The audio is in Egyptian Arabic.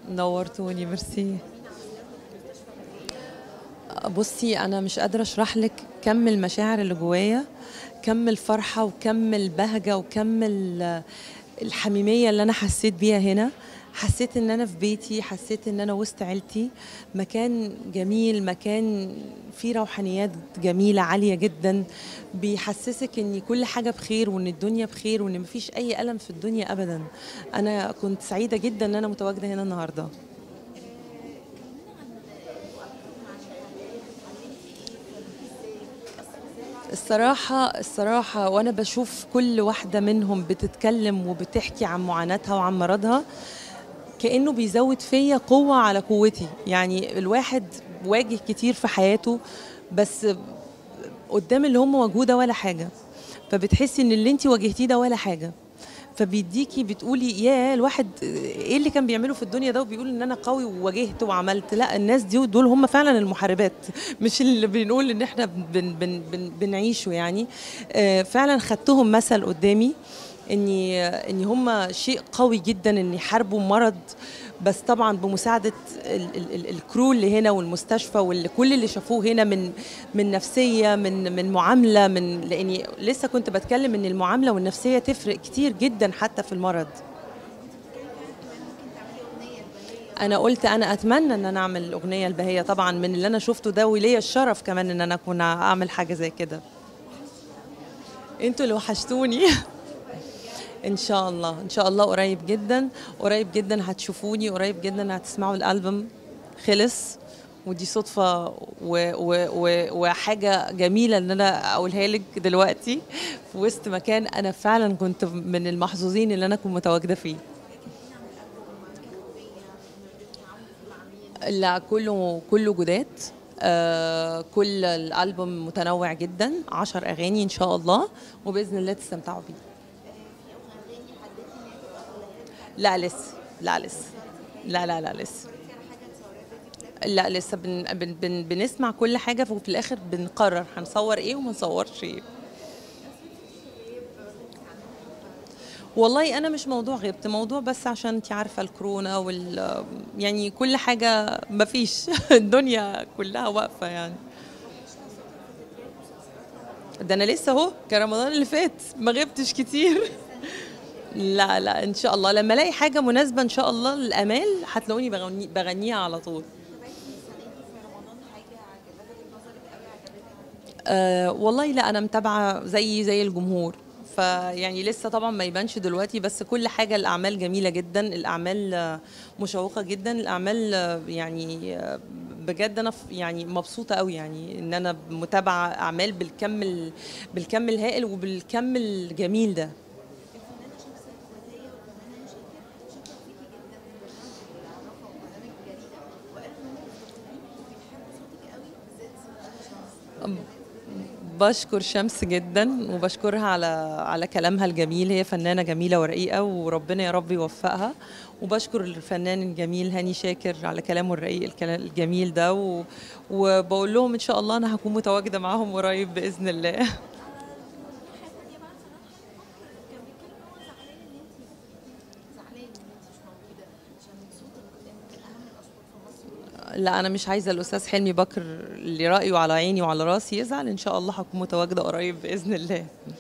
نورتوني ميرسي بصي انا مش قادره اشرح لك كم المشاعر اللي جوايا كم الفرحه وكم البهجه وكم ال- الحميميه اللي انا حسيت بيها هنا حسيت ان انا في بيتي حسيت ان انا وسط عيلتي مكان جميل مكان فيه روحانيات جميله عاليه جدا بيحسسك ان كل حاجه بخير وان الدنيا بخير وان مفيش اي الم في الدنيا ابدا انا كنت سعيده جدا ان انا متواجده هنا النهارده الصراحة الصراحة وأنا بشوف كل واحدة منهم بتتكلم وبتحكي عن معاناتها وعن مرضها كأنه بيزود فيا قوة على قوتي يعني الواحد واجه كتير في حياته بس قدام اللي هم واجهوه ده ولا حاجة فبتحسي ان اللي انت واجهتيه ده ولا حاجة فبيديكي بتقولي يا الواحد ايه اللي كان بيعمله في الدنيا ده وبيقول ان انا قوي وواجهت وعملت لا الناس دي دول هم فعلا المحاربات مش اللي بنقول ان احنا بن بن بن بنعيشه يعني آه، فعلا خدتهم مثل قدامي اني ان هم شيء قوي جدا ان يحاربوا مرض بس طبعا بمساعده ال ال ال الكرو اللي هنا والمستشفى وكل اللي شافوه هنا من من نفسيه من من معامله من لاني لسه كنت بتكلم ان المعامله والنفسيه تفرق كتير جدا حتى في المرض انا قلت انا اتمنى ان انا اعمل الاغنيه البهيه طبعا من اللي انا شفته ده وليا الشرف كمان ان انا اكون اعمل حاجه زي كده انتوا اللي وحشتوني ان شاء الله ان شاء الله قريب جدا قريب جدا هتشوفوني قريب جدا هتسمعوا الالبوم خلص ودي صدفة و و و وحاجة جميلة إن أنا أقولها لك دلوقتي في وسط مكان أنا فعلا كنت من المحظوظين اللي أنا كنت متواجدة فيه. لا كله كله جداد آه كل الألبوم متنوع جدا عشر أغاني إن شاء الله وبإذن الله تستمتعوا بيه. لا لسه لا لسه لا لا لا لسه لا لسه بن بن بن بنسمع كل حاجه وفي الاخر بنقرر هنصور ايه وما نصورش ايه والله انا مش موضوع غيبت موضوع بس عشان انت عارفه الكورونا وال يعني كل حاجه مفيش الدنيا كلها واقفه يعني ده انا لسه اهو كرمضان اللي فات ما غبتش كتير لا لا ان شاء الله لما الاقي حاجه مناسبه ان شاء الله للامال هتلاقوني بغني بغنيها على طول أه والله لا انا متابعه زي زي الجمهور فيعني لسه طبعا ما يبانش دلوقتي بس كل حاجه الاعمال جميله جدا الاعمال آه، مشوقه جدا الاعمال آه، يعني آه، بجد انا ف- يعني مبسوطه قوي يعني ان انا متابعه اعمال بالكم ال- بالكم الهائل وبالكم الجميل ده بشكر شمس جدا وبشكرها على على كلامها الجميل هي فنانه جميله ورقيقه وربنا يا رب يوفقها وبشكر الفنان الجميل هاني شاكر على كلامه الرقيق الكلام الجميل ده و... وبقول لهم ان شاء الله انا هكون متواجده معاهم قريب باذن الله لا انا مش عايزه الاستاذ حلمي بكر اللي رايه على عيني وعلى راسي يزعل ان شاء الله هكون متواجده قريب باذن الله